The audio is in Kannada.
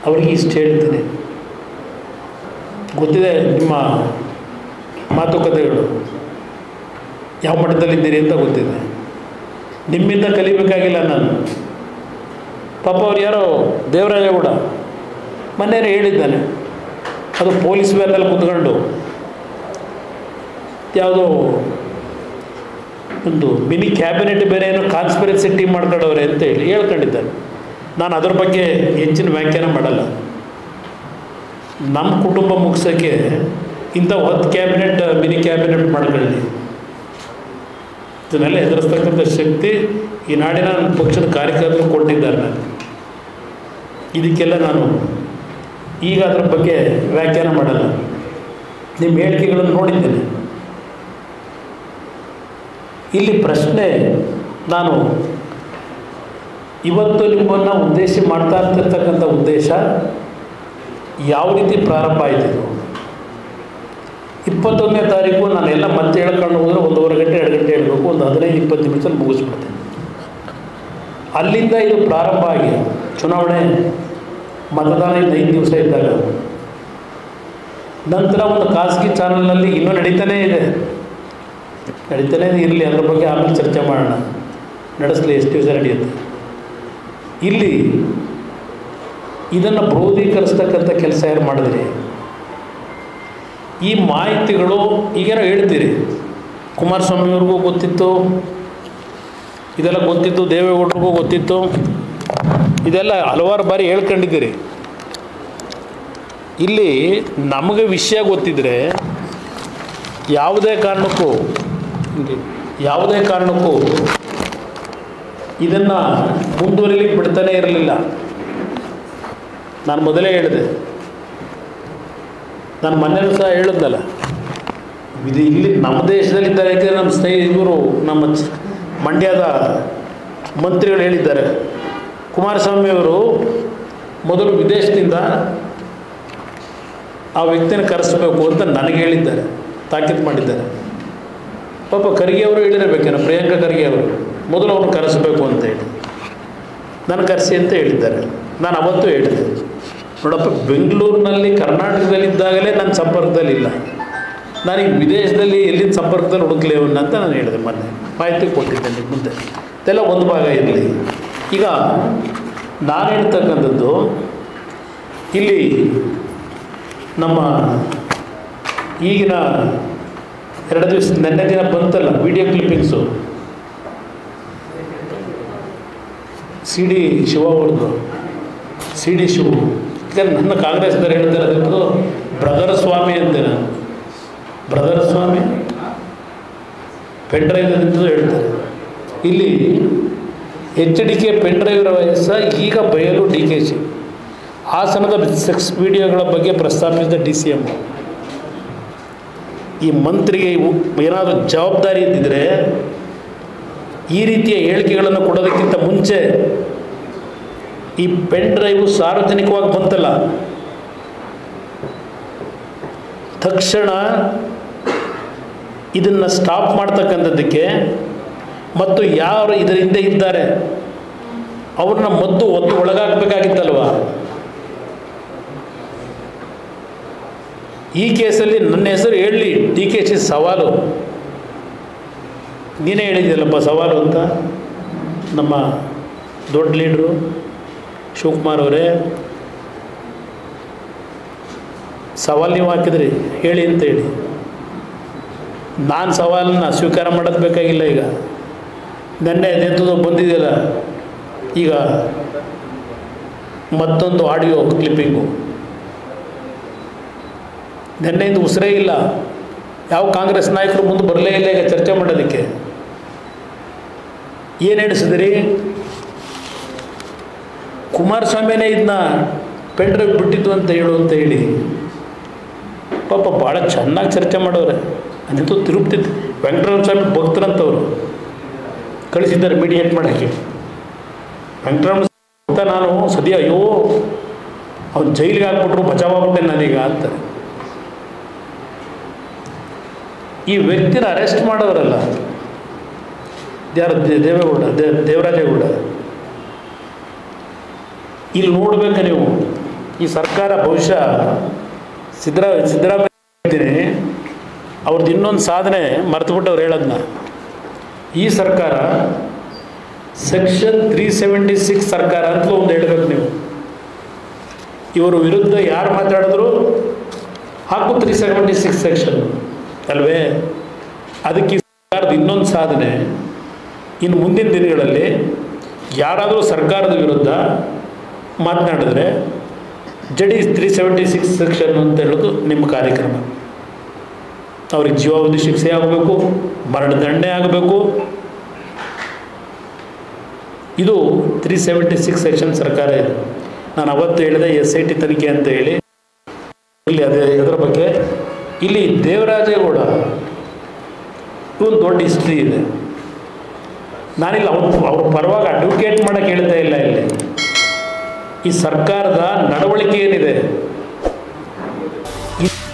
ಅವರಿಗೆ ಇಷ್ಟು ಹೇಳ್ತೀನಿ ಗೊತ್ತಿದೆ ನಿಮ್ಮ ಮಾತುಕತೆಗಳು ಯಾವ ಮಟ್ಟದಲ್ಲಿದ್ದೀರಿ ಅಂತ ಗೊತ್ತಿದೆ ನಿಮ್ಮಿಂದ ಕಲಿಬೇಕಾಗಿಲ್ಲ ನಾನು ಪಾಪ ಅವ್ರು ಯಾರೋ ದೇವರಾಜೇಗೌಡ ಮೊನ್ನೆ ಹೇಳಿದ್ದಾನೆ ಅದು ಪೊಲೀಸ್ ವ್ಯಾನಲ್ಲಿ ಕುತ್ಕೊಂಡು ಯಾವುದೋ ಒಂದು ಮಿನಿ ಕ್ಯಾಬಿನೆಟ್ ಬೇರೆ ಏನೋ ಕಾನ್ಸ್ಪಿರೆನ್ಸಿ ಟೀಮ್ ಮಾಡ್ಕೊಂಡವ್ರೆ ಅಂತ ಹೇಳಿ ಹೇಳ್ಕೊಂಡಿದ್ದಾನೆ ನಾನು ಅದ್ರ ಬಗ್ಗೆ ಹೆಚ್ಚಿನ ವ್ಯಾಖ್ಯಾನ ಮಾಡಲ್ಲ ನಮ್ಮ ಕುಟುಂಬ ಮುಗಿಸೋಕ್ಕೆ ಇಂಥ ಹತ್ತು ಕ್ಯಾಬಿನೆಟ್ ಮಿನಿ ಕ್ಯಾಬಿನೆಟ್ ಮಾಡ್ಕೊಳ್ಳಿ ಇದನ್ನೆಲ್ಲ ಎದುರಿಸ್ತಕ್ಕಂಥ ಶಕ್ತಿ ಈ ನಾಡಿನ ನನ್ನ ಪಕ್ಷದ ಕಾರ್ಯಕರ್ತರು ಕೊಟ್ಟಿದ್ದಾರೆ ನನಗೆ ಇದಕ್ಕೆಲ್ಲ ನಾನು ಈಗ ಅದ್ರ ಬಗ್ಗೆ ವ್ಯಾಖ್ಯಾನ ಮಾಡಲ್ಲ ನಿಮ್ಮ ಹೇಳಿಕೆಗಳನ್ನು ನೋಡಿದ್ದೇನೆ ಇಲ್ಲಿ ಪ್ರಶ್ನೆ ನಾನು ಇವತ್ತು ನಿಮ್ಮನ್ನು ಉದ್ದೇಶ ಮಾಡ್ತಾ ಇರ್ತಿರ್ತಕ್ಕಂಥ ಉದ್ದೇಶ ಯಾವ ರೀತಿ ಪ್ರಾರಂಭ ಆಯಿತು ಇದು ಇಪ್ಪತ್ತೊಂದನೇ ತಾರೀಕು ನಾನೆಲ್ಲ ಮತ್ತೆ ಹೇಳ್ಕೊಂಡು ಹೋದರೆ ಒಂದೂವರೆ ಗಂಟೆ ಎರಡು ಗಂಟೆ ಹೇಳಬೇಕು ಒಂದು ಹದಿನೈದು ಇಪ್ಪತ್ತು ನಿಮಿಷದಲ್ಲಿ ಮುಗಿಸ್ಬಿಡ್ತೇನೆ ಅಲ್ಲಿಂದ ಇದು ಪ್ರಾರಂಭ ಆಗಿ ಚುನಾವಣೆ ಮತದಾನ ಇನ್ನು ಐದು ದಿವಸ ಇದ್ದಾಗ ನಂತರ ಒಂದು ಖಾಸಗಿ ಚಾನಲ್ನಲ್ಲಿ ಇನ್ನೂ ನಡೀತಾನೇ ಇದೆ ನಡೀತಾನೇ ಇರಲಿ ಅದ್ರ ಬಗ್ಗೆ ಆಮೇಲೆ ಚರ್ಚೆ ಮಾಡೋಣ ನಡೆಸಲಿ ಎಷ್ಟು ದಿವಸ ನಡೆಯುತ್ತೆ ಇಲ್ಲಿ ಇದನ್ನು ಕ್ರೋಢೀಕರಿಸ್ತಕ್ಕಂಥ ಕೆಲಸ ಯಾರು ಮಾಡಿದ್ರಿ ಈ ಮಾಹಿತಿಗಳು ಈಗೇನೋ ಹೇಳ್ತೀರಿ ಕುಮಾರಸ್ವಾಮಿಯವ್ರಿಗೂ ಗೊತ್ತಿತ್ತು ಇದೆಲ್ಲ ಗೊತ್ತಿತ್ತು ದೇವೇಗೌಡರಿಗೂ ಗೊತ್ತಿತ್ತು ಇದೆಲ್ಲ ಹಲವಾರು ಬಾರಿ ಹೇಳ್ಕೊಂಡಿದ್ದೀರಿ ಇಲ್ಲಿ ನಮಗೆ ವಿಷಯ ಗೊತ್ತಿದ್ದರೆ ಯಾವುದೇ ಕಾರಣಕ್ಕೂ ಹಿಂಗೆ ಯಾವುದೇ ಕಾರಣಕ್ಕೂ ಇದನ್ನು ಮುಂದುವರಿಲಿಕ್ಕೆ ಬಿಡ್ತಾನೆ ಇರಲಿಲ್ಲ ನಾನು ಮೊದಲೇ ಹೇಳಿದೆ ನಾನು ಮೊನ್ನೆನೂ ಸಹ ಹೇಳಿದ್ನಲ್ಲ ಇದು ಇಲ್ಲಿ ನಮ್ಮ ದೇಶದಲ್ಲಿದ್ದಾರೆ ಯಾಕೆಂದರೆ ನಮ್ಮ ಸ್ನೇಹಿ ಇವರು ನಮ್ಮ ಚ- ಮಂಡ್ಯದ ಮಂತ್ರಿಗಳು ಹೇಳಿದ್ದಾರೆ ಕುಮಾರಸ್ವಾಮಿಯವರು ಮೊದಲು ವಿದೇಶದಿಂದ ಆ ವ್ಯಕ್ತಿನ ಕರೆಸಬೇಕು ಅಂತ ನನಗೆ ಹೇಳಿದ್ದಾರೆ ತಾಕೀತು ಮಾಡಿದ್ದಾರೆ ಪಾಪ ಖರ್ಗೆ ಅವರು ಹೇಳಿರಬೇಕೇನೋ ಪ್ರಿಯಾಂಕಾ ಖರ್ಗೆ ಅವರು ಮೊದಲು ಅವನು ಕರೆಸಬೇಕು ಅಂತ ಹೇಳಿ ನಾನು ಕರೆಸಿ ಅಂತ ಹೇಳಿದ್ದಾರೆ ನಾನು ಅವತ್ತು ಹೇಳಿದೆ ನೋಡಪ್ಪ ಬೆಂಗಳೂರಿನಲ್ಲಿ ಕರ್ನಾಟಕದಲ್ಲಿದ್ದಾಗಲೇ ನನ್ನ ಸಂಪರ್ಕದಲ್ಲಿಲ್ಲ ನಾನೀಗ ವಿದೇಶದಲ್ಲಿ ಎಲ್ಲಿನ ಸಂಪರ್ಕದಲ್ಲಿ ಹುಡುಕ್ಲಿ ಅವನ್ನ ಅಂತ ನಾನು ಹೇಳಿದೆ ಮೊನ್ನೆ ಮಾಹಿತಿ ಕೊಟ್ಟಿದ್ದೆ ನಿಮ್ಮ ಮುಂದೆ ಇದೆಲ್ಲ ಒಂದು ಭಾಗ ಇರಲಿ ಈಗ ನಾನು ಹೇಳ್ತಕ್ಕಂಥದ್ದು ಇಲ್ಲಿ ನಮ್ಮ ಈಗಿನ ಎರಡು ದಿವಸ ನೆನ್ನೆ ದಿನ ಬಂತಲ್ಲ video clippings C D Shiva ಅವ್ರದ್ದು ಸಿ ಡಿ ಶಿವ ಯಾಕಂದ್ರೆ ನನ್ನ ಕಾಂಗ್ರೆಸ್ದವ್ರು ಹೇಳ್ತಾರೆ ಅದಕ್ಕೆ ಬ್ರದರ್ ಸ್ವಾಮಿ ಅಂತೆ ನಾನು ಬ್ರದರ್ ಸ್ವಾಮಿ ಪೆನ್ ಡ್ರೈವ್ ಅಂತ ಹೇಳ್ತಾರೆ ಇಲ್ಲಿ ಎಚ್ ಡಿ ಕೆ ಪೆನ್ ಡ್ರೈವರ ವಯಸ್ಸ ಈಗ ಬಯಲು ಡಿ ಕೆ ಶಿ ಹಾಸನದ ಸೆಕ್ಸ್ ವಿಡಿಯೋಗಳ ಬಗ್ಗೆ ಪ್ರಸ್ತಾಪಿಸಿದ ಡಿ ಸಿ ಎಮ್ ಈ ಮಂತ್ರಿಗೆ ಇವು- ಏನಾದರೂ ಜವಾಬ್ದಾರಿ ಇದ್ದಿದ್ರೆ ಈ ರೀತಿಯ ಹೇಳಿಕೆಗಳನ್ನು ಕೊಡೋದಕ್ಕಿಂತ ಮುಂಚೆ ಈ ಪೆನ್ ಡ್ರೈವು ಸಾರ್ವಜನಿಕವಾಗಿ ಬಂತಲ್ಲ ತಕ್ಷಣ ಇದನ್ನು ಸ್ಟಾಪ್ ಮಾಡ್ತಕ್ಕಂಥದ್ದಕ್ಕೆ ಮತ್ತು ಯಾರು ಇದರ ಹಿಂದೆ ಇದ್ದಾರೆ ಅವ್ರನ್ನ ಮದ್ದು ಒತ್ತು ಒಳಗಾಗಬೇಕಾಗಿತ್ತಲ್ವ ಈ ಕೇಸಲ್ಲಿ ನನ್ನ ಹೆಸರು ಹೇಳಲಿ ಡಿ ಕೆ ಶಿ ಸವಾಲು ನೀನೇ ಹೇಳಿದ್ಯಲ್ಲಪ್ಪ ಸವಾಲು ಅಂತ ನಮ್ಮ ದೊಡ್ಡ ಲೀಡ್ರು ಶಿವಕುಮಾರ್ ಅವರೇ ಸವಾಲು ನೀವು ಹಾಕಿದ್ರಿ ಹೇಳಿ ಅಂತ ಹೇಳಿ ನಾನು ಸವಾಲನ್ನ ಸ್ವೀಕಾರ ಮಾಡೋದು ಬೇಕಾಗಿಲ್ಲ ಈಗ ನೆನ್ನೆ ನೆತ್ತದು ಬಂದಿದೆಯಲ್ಲ ಈಗ ಮತ್ತೊಂದು ಆಡಿಯೋ ಕ್ಲಿಪ್ಪಿಂಗು ನೆನ್ನೆಯಿಂದ ಉಸಿರೇ ಇಲ್ಲ ಯಾವ ಕಾಂಗ್ರೆಸ್ ನಾಯಕರು ಮುಂದೆ ಬರಲೇ ಇಲ್ಲ ಈಗ ಚರ್ಚೆ ಮಾಡೋದಕ್ಕೆ ಏನು ಎಣಿಸಿದ್ರಿ ಕುಮಾರಸ್ವಾಮಿನೇ ಇದನ್ನ ಪೆಂಡ್ರೈವ್ ಬಿಟ್ಟಿದ್ದು ಅಂತ ಹೇಳು ಅಂತ ಹೇಳಿ ಪಾಪ ಭಾಳ ಚೆನ್ನಾಗಿ ಚರ್ಚೆ ಮಾಡೋರೆ ಅದಂತೂ ತಿರುಪತಿ ವೆಂಕಟರಮಣ ಸ್ವಾಮಿ ಭಕ್ತರಂತವರು ಕಳಿಸಿದ್ದಾರೆ ಮೀಡಿಯೇಟ್ ಮಾಡೋಕ್ಕೆ ವೆಂಕಟರಮಣ ಅಂತ ನಾನು ಸದ್ಯ ಅಯ್ಯೋ ಅವ್ನು ಜೈಲಿಗೆ ಹಾಕ್ಬಿಟ್ರು ಬಚಾವಾಗ್ಬಿಟ್ಟೆ ನಾನೀಗ ಅಂತಾರೆ ಈ ವ್ಯಕ್ತಿನ ಅರೆಸ್ಟ್ ಮಾಡೋರಲ್ಲ ಯಾರು ದೇ- ದೇವೇಗೌಡ ದೇ ದೇವರಾಜೇಗೌಡ ಇಲ್ಲಿ ನೋಡ್ಬೇಕು ನೀವು ಈ ಸರ್ಕಾರ ಬಹುಶಃ ಸಿದ್ದರಾ ಸಿದ್ದರಾಮಯ್ಯ ಹೇಳ್ತೀನಿ ಅವ್ರದ್ದು ಇನ್ನೊಂದು ಸಾಧನೆ ಮರ್ತುಬಿಟ್ಟು ಅವ್ರು ಹೇಳೋದನ್ನ ಈ ಸರ್ಕಾರ ಸೆಕ್ಷನ್ ತ್ರೀ ಸೆವೆಂಟಿ ಸಿಕ್ಸ್ ಸರ್ಕಾರ ಅಂತಲೂ ಒಂದು ಹೇಳ್ಬೇಕು ನೀವು ಇವರು ವಿರುದ್ಧ ಯಾರು ಮಾತಾಡಿದ್ರು ಹಾಕು ತ್ರೀ ಸೆವೆಂಟಿ ಸಿಕ್ಸ್ ಸೆಕ್ಷನ್ ಅಲ್ವೇ ಅದಕ್ಕೆ ಈ ಸರ್ಕಾರದ ಇನ್ನೊಂದು ಸಾಧನೆ ಇನ್ನು ಮುಂದಿನ ದಿನಗಳಲ್ಲಿ ಯಾರಾದರೂ ಸರ್ಕಾರದ ವಿರುದ್ಧ ಮಾತನಾಡಿದ್ರೆ ಜಡಿ ತ್ರೀ ಸೆವೆಂಟಿ ಸಿಕ್ಸ್ ಸೆಕ್ಷನ್ ಅಂತ ಹೇಳೋದು ನಿಮ್ಮ ಕಾರ್ಯಕ್ರಮ ಅವ್ರಿಗೆ ಜೀವಾವಧಿ ಶಿಕ್ಷೆ ಆಗಬೇಕು ಮರಣದಂಡನೆ ಆಗಬೇಕು ಇದು ತ್ರೀ ಸೆವೆಂಟಿ ಸಿಕ್ಸ್ ಸೆಕ್ಷನ್ ಸರ್ಕಾರ ಇದೆ ನಾನು ಅವತ್ತು ಹೇಳಿದೆ ಎಸ್ ಐ ಟಿ ತನಿಖೆ ಅಂತ ಹೇಳಿ ಇಲ್ಲಿ ಅದೇ ಅದರ ಬಗ್ಗೆ ಇಲ್ಲಿ ದೇವರಾಜೇಗೌಡ ಒಂದು ದೊಡ್ಡ ಹಿಸ್ಟ್ರಿ ಇದೆ ನಾನಿಲ್ಲ ಅವ್ರ ಅವ್ರ ಪರವಾಗಿ ಅಡ್ವೊಕೇಟ್ ಮಾಡೋಕ್ಕೆ ಹೇಳ್ತಾ ಇಲ್ಲ ಇಲ್ಲಿ ಈ ಸರ್ಕಾರದ ನಡವಳಿಕೆ ಏನಿದೆ ಈ